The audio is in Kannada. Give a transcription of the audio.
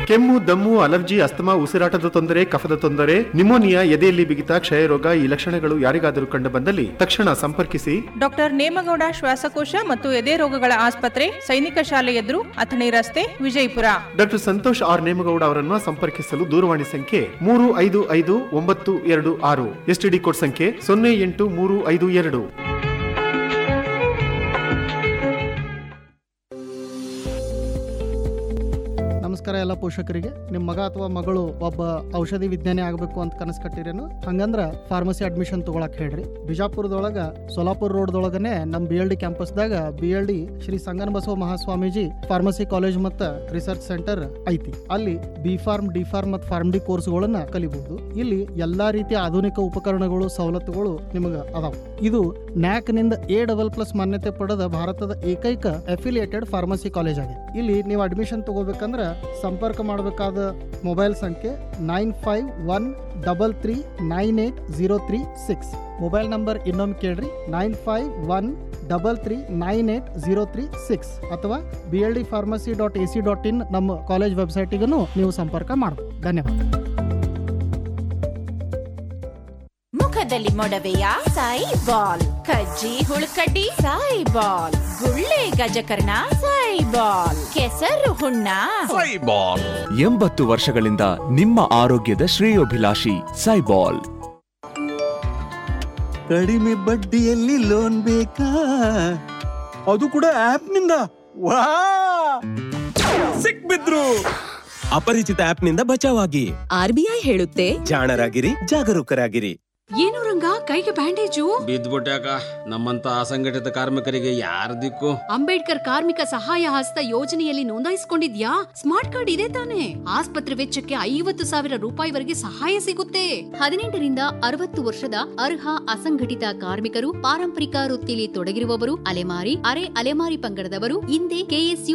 ಕೆಮ್ಮು ದಮ್ಮು ಅಲರ್ಜಿ ಅಸ್ತಮಾ ಉಸಿರಾಟದ ತೊಂದರೆ ಕಫದ ತೊಂದರೆ ನಿಮೋನಿಯಾ ಎದೆಯಲ್ಲಿ ಬಿಗಿತ ಕ್ಷಯರೋಗ ಈ ಲಕ್ಷಣಗಳು ಯಾರಿಗಾದರೂ ಕಂಡು ಬಂದಲ್ಲಿ ತಕ್ಷಣ ಸಂಪರ್ಕಿಸಿ ಡಾಕ್ಟರ್ ನೇಮಗೌಡ ಶ್ವಾಸಕೋಶ ಮತ್ತು ಎದೆ ರೋಗಗಳ ಆಸ್ಪತ್ರೆ ಸೈನಿಕ ಶಾಲೆ ಎದುರು ಅಥಣಿ ರಸ್ತೆ ವಿಜಯಪುರ ಡಾಕ್ಟರ್ ಸಂತೋಷ್ ಆರ್ ನೇಮಗೌಡ ಅವರನ್ನು ಸಂಪರ್ಕಿಸಲು ದೂರವಾಣಿ ಸಂಖ್ಯೆ ಮೂರು ಐದು ಐದು ಒಂಬತ್ತು ಎರಡು ಆರು ಎಸ್ಟಿಡಿ ಕೋಡ್ ಸಂಖ್ಯೆ ಸೊನ್ನೆ ಎಂಟು ಮೂರು ಐದು ಎರಡು ನಮಸ್ಕಾರ ಎಲ್ಲ ಪೋಷಕರಿಗೆ ನಿಮ್ಮ ಮಗ ಅಥವಾ ಮಗಳು ಒಬ್ಬ ಔಷಧಿ ವಿಜ್ಞಾನಿ ಆಗಬೇಕು ಅಂತ ಕನಸು ಕಟ್ಟಿರೇನು ಹಂಗಂದ್ರ ಫಾರ್ಮಸಿ ಅಡ್ಮಿಷನ್ ತಗೊಳಕ್ ಹೇಳ್ರಿ ಬಿಜಾಪುರದೊಳಗ ಸೋಲಾಪುರ ರೋಡ್ದೊಳಗನೆ ನಮ್ಮ ಬಿ ಎಲ್ ಡಿ ಕ್ಯಾಂಪಸ್ದಾಗ B L D Shri Sangana Basava Mahaswamiji pharmacy college ಮತ್ತು ರಿಸರ್ಚ್ ಸೆಂಟರ್ ಐತಿ ಅಲ್ಲಿ ಬಿ ಫಾರ್ಮ್ ಡಿ ಫಾರ್ಮ್ ಮತ್ತು ಫಾರ್ಮ್ ಡಿ ಕೋರ್ಸ್ಗಳನ್ನ ಕಲಿಬಹುದು ಇಲ್ಲಿ ಎಲ್ಲಾ ರೀತಿಯ ಆಧುನಿಕ ಉಪಕರಣಗಳು ಸವಲತ್ತುಗಳು ನಿಮಗೆ ಅದಾವ ಇದು ನ್ಯಾಕ್ ನಿಂದ ಎ ಡಬಲ್ ಪ್ಲಸ್ ಮಾನ್ಯತೆ ಪಡೆದ ಭಾರತದ ಏಕೈಕ ಅಫಿಲಿಯೇಟೆಡ್ ಫಾರ್ಮಸಿ ಕಾಲೇಜ್ ಆಗಿದೆ ಇಲ್ಲಿ ನೀವು ಅಡ್ಮಿಷನ್ ತಗೋಬೇಕಂದ್ರೆ ಸಂಪರ್ಕ ಮಾಡಬೇಕಾದ ಮೊಬೈಲ್ ಸಂಖ್ಯೆ nine five one double three nine eight zero three six mobile number ಇನ್ನೊಮ್ಮೆ ಕೇಳ್ರಿ nine five one double three nine eight zero three six ಅಥವಾ B L D pharmacy dot A C dot in ನಮ್ಮ ಕಾಲೇಜ್ ವೆಬ್ಸೈಟಿಗೂ ನೀವು ಸಂಪರ್ಕ ಮಾಡಬಹುದು ಧನ್ಯವಾದ ಮುಖದಲ್ಲಿ ಮೊಡವೆಯ ಸಾಯಿ ಬಾಲ್ ಕಜ್ಜಿ ಹುಳುಕಡ್ಡಿ ಸಾಯಿ ಬಾಲ್ ಗುಳ್ಳೆ ಗಜಕರ್ಣ ಸಾಯಿ ಬಾಲ್ ಕೆಸರು ಹುಣ್ಣ ಸೈಬಾಲ್ ಎಂಬತ್ತು ವರ್ಷಗಳಿಂದ ನಿಮ್ಮ ಆರೋಗ್ಯದ ಶ್ರೇಯೋಭಿಲಾಷಿ ಸೈಬಾಲ್ ಕಡಿಮೆ ಬಡ್ಡಿಯಲ್ಲಿ ಲೋನ್ ಬೇಕಾ ಅದು ಕೂಡ ಆಪ್ ನಿಂದ ವಾ ಸಿಕ್ಬಿದ್ರು ಅಪರಿಚಿತ ಆಪ್ ನಿಂದ ಬಚಾವಾಗಿ ಆರ್ಬಿಐ ಹೇಳುತ್ತೆ ಜಾಣರಾಗಿರಿ ಜಾಗರೂಕರಾಗಿರಿ ಏನು ರಂಗ ಕೈಗೆ ಬ್ಯಾಂಡೇಜು ಬಿದ್ದ್ಬಿಟ್ಯಾಕ ನಮ್ಮಂತ ಅಸಂಘಟಿತ ಕಾರ್ಮಿಕರಿಗೆ ಯಾರ ದಿಕ್ಕು ಅಂಬೇಡ್ಕರ್ ಕಾರ್ಮಿಕ ಸಹಾಯ ಹಸ್ತ ಯೋಜನೆಯಲ್ಲಿ ನೋಂದಾಯಿಸಿಕೊಂಡಿದ್ಯಾ ಸ್ಮಾರ್ಟ್ ಕಾರ್ಡ್ ಇದೆ ತಾನೆ ಆಸ್ಪತ್ರೆ ವೆಚ್ಚಕ್ಕೆ ಐವತ್ತು ಸಾವಿರ ರೂಪಾಯಿವರೆಗೆ ಸಹಾಯ ಸಿಗುತ್ತೆ ಹದಿನೆಂಟರಿಂದ ಅರವತ್ತು ವರ್ಷದ ಅರ್ಹ ಅಸಂಘಟಿತ ಕಾರ್ಮಿಕರು ಪಾರಂಪರಿಕ ವೃತ್ತಿಲಿ ತೊಡಗಿರುವವರು ಅಲೆಮಾರಿ ಅರೆ ಅಲೆಮಾರಿ ಪಂಗಡದವರು ಹಿಂದೆ ಕೆಎಸ್ಯು